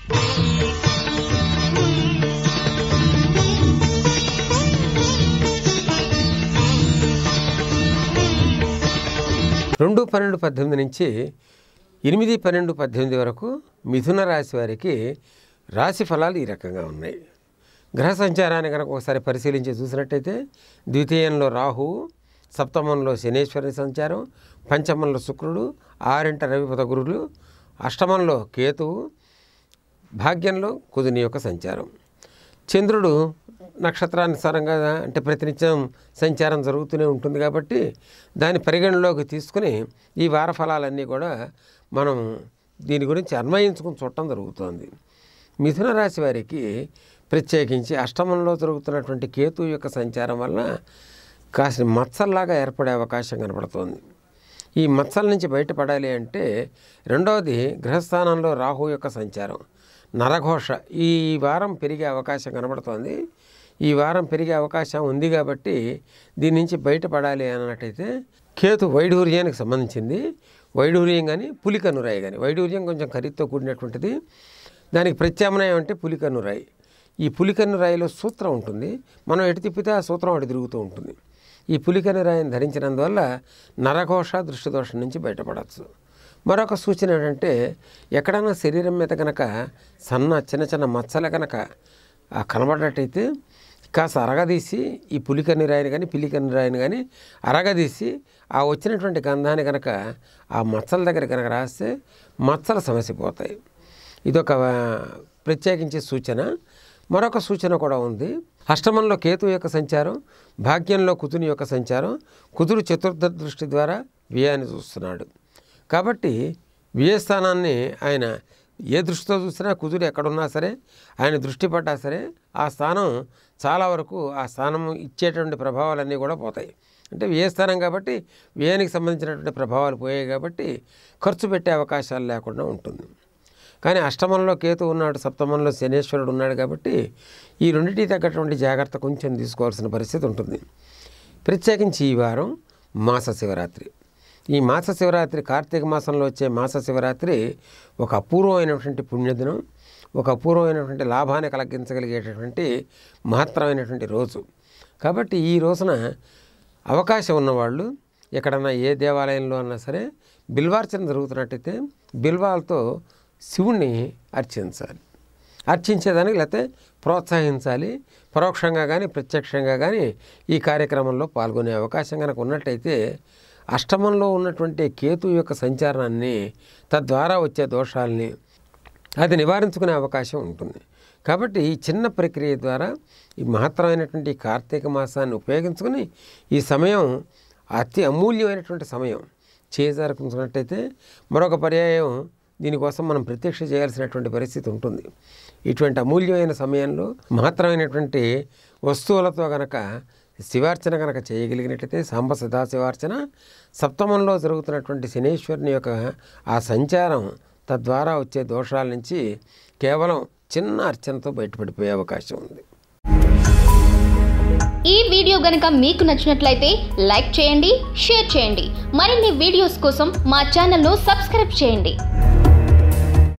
రెండు పన్నెండు పద్దెనిమిది నుంచి ఎనిమిది పన్నెండు పద్దెనిమిది వరకు మిథున రాశి వారికి రాశి ఫలాలు ఈ రకంగా ఉన్నాయి గ్రహ సంచారాన్ని కనుక ఒకసారి పరిశీలించి చూసినట్టయితే ద్వితీయంలో రాహువు సప్తమంలో శనేశ్వరి సంచారం పంచమంలో శుక్రుడు ఆరింట రవిపద గురులు అష్టమంలో కేతువు భాగ్యంలో కుదుని యొక్క సంచారం చంద్రుడు నక్షత్రానుసారంగా అంటే ప్రతినిత్యం సంచారం జరుగుతూనే ఉంటుంది కాబట్టి దాన్ని పరిగణలోకి తీసుకుని ఈ వార ఫలాలన్నీ కూడా మనం దీని గురించి అన్వయించుకుని చూడటం జరుగుతోంది మిథున రాశి వారికి ప్రత్యేకించి అష్టమంలో జరుగుతున్నటువంటి కేతు యొక్క సంచారం వల్ల కాసిన మచ్చల్లాగా ఏర్పడే అవకాశం కనపడుతోంది ఈ మచ్చల నుంచి బయటపడాలి అంటే రెండవది గ్రహస్థానంలో రాహు యొక్క సంచారం నరఘోష ఈ వారం పెరిగే అవకాశం కనబడుతోంది ఈ వారం పెరిగే అవకాశం ఉంది కాబట్టి దీని నుంచి బయటపడాలి అన్నట్టయితే కేతు వైఢూర్యానికి సంబంధించింది వైఢూర్యం కానీ పులికనురాయి కానీ వైఢూర్యం కొంచెం ఖరీదుతో కూడినటువంటిది దానికి ప్రత్యామ్నాయం అంటే పులికన్నురాయి ఈ పులికన్నురాయిలో సూత్రం ఉంటుంది మనం ఎటు తిప్పితే ఆ సూత్రం అటు తిరుగుతూ ఉంటుంది ఈ పులికన్నురాయిని ధరించినందువల్ల నరఘోష దృష్టిదోషం నుంచి బయటపడవచ్చు మరొక సూచన ఏంటంటే ఎక్కడైనా శరీరం మీద కనుక సన్న చిన్న చిన్న మచ్చలు కనుక ఆ కనబడినట్టయితే కాస్త అరగదీసి ఈ పులికన్ని రాయిని కానీ పిల్లికన్ని రాయిని కానీ అరగదీసి ఆ వచ్చినటువంటి గంధాన్ని కనుక ఆ మచ్చల దగ్గర కనుక రాస్తే మచ్చలు సమస్య పోతాయి ఇదొక ఆ, ప్రత్యేకించే సూచన మరొక సూచన కూడా ఉంది అష్టమంలో కేతు యొక్క సంచారం భాగ్యంలో కుతుని యొక్క సంచారం కుతుడు చతుర్థ దృష్టి ద్వారా వ్యయాన్ని చూస్తున్నాడు కాబట్టి వ్యయస్థానాన్ని ఆయన ఏ దృష్టితో చూసినా కుదురు ఎక్కడున్నా సరే ఆయన దృష్టి పడ్డా సరే ఆ స్థానం చాలా వరకు ఆ స్థానం ఇచ్చేటువంటి ప్రభావాలన్నీ కూడా పోతాయి అంటే వ్యయస్థానం కాబట్టి వ్యయానికి సంబంధించినటువంటి ప్రభావాలు పోయాయి కాబట్టి ఖర్చు పెట్టే అవకాశాలు లేకుండా ఉంటుంది కానీ అష్టమంలో కేతు ఉన్నాడు సప్తమంలో శనేశ్వరుడు ఉన్నాడు కాబట్టి ఈ రెండింటికి తగ్గటువంటి జాగ్రత్త కొంచెం తీసుకోవాల్సిన పరిస్థితి ఉంటుంది ప్రత్యేకించి ఈ వారం మాస శివరాత్రి ఈ మాస శివరాత్రి కార్తీక మాసంలో వచ్చే మాస శివరాత్రి ఒక అపూర్వమైనటువంటి పుణ్యదినం ఒక అపూర్వమైనటువంటి లాభాన్ని కలిగించగలిగేటటువంటి మహత్తరమైనటువంటి రోజు కాబట్టి ఈ రోజున అవకాశం ఉన్నవాళ్ళు ఎక్కడన్నా ఏ దేవాలయంలో అన్నా సరే బిల్వార్చన జరుగుతున్నట్టయితే బిల్వాలతో శివుణ్ణి అర్చించాలి అర్చించేదానికి లేకపోతే ప్రోత్సహించాలి పరోక్షంగా కానీ ప్రత్యక్షంగా కానీ ఈ కార్యక్రమంలో పాల్గొనే అవకాశం కనుక ఉన్నట్టయితే అష్టమంలో ఉన్నటువంటి కేతు యొక్క సంచారాన్ని తద్వారా వచ్చే దోషాలని అది నివారించుకునే అవకాశం ఉంటుంది కాబట్టి ఈ చిన్న ప్రక్రియ ద్వారా ఈ మహత్తరమైనటువంటి ఈ కార్తీక మాసాన్ని ఉపయోగించుకుని ఈ సమయం అతి అమూల్యమైనటువంటి సమయం చేజారుకున్నట్టయితే మరొక పర్యాయం దీనికోసం మనం ప్రత్యక్ష చేయాల్సినటువంటి పరిస్థితి ఉంటుంది ఇటువంటి అమూల్యమైన సమయంలో మహత్తరమైనటువంటి వస్తువులతో గనక శివార్చన కనుక చేయగలిగినట్లయితే సాంబ సదాశివార్చన సప్తమంలో జరుగుతున్నటువంటి శనేశ్వరుని యొక్క ఆ సంచారం తద్వారా వచ్చే దోషాల నుంచి కేవలం చిన్న అర్చనతో బయటపడిపోయే అవకాశం ఉంది ఈ వీడియో గనుక మీకు నచ్చినట్లయితే లైక్ చేయండి షేర్ చేయండి మరిన్ని వీడియోస్ కోసం మా ఛానల్ను సబ్స్క్రైబ్ చేయండి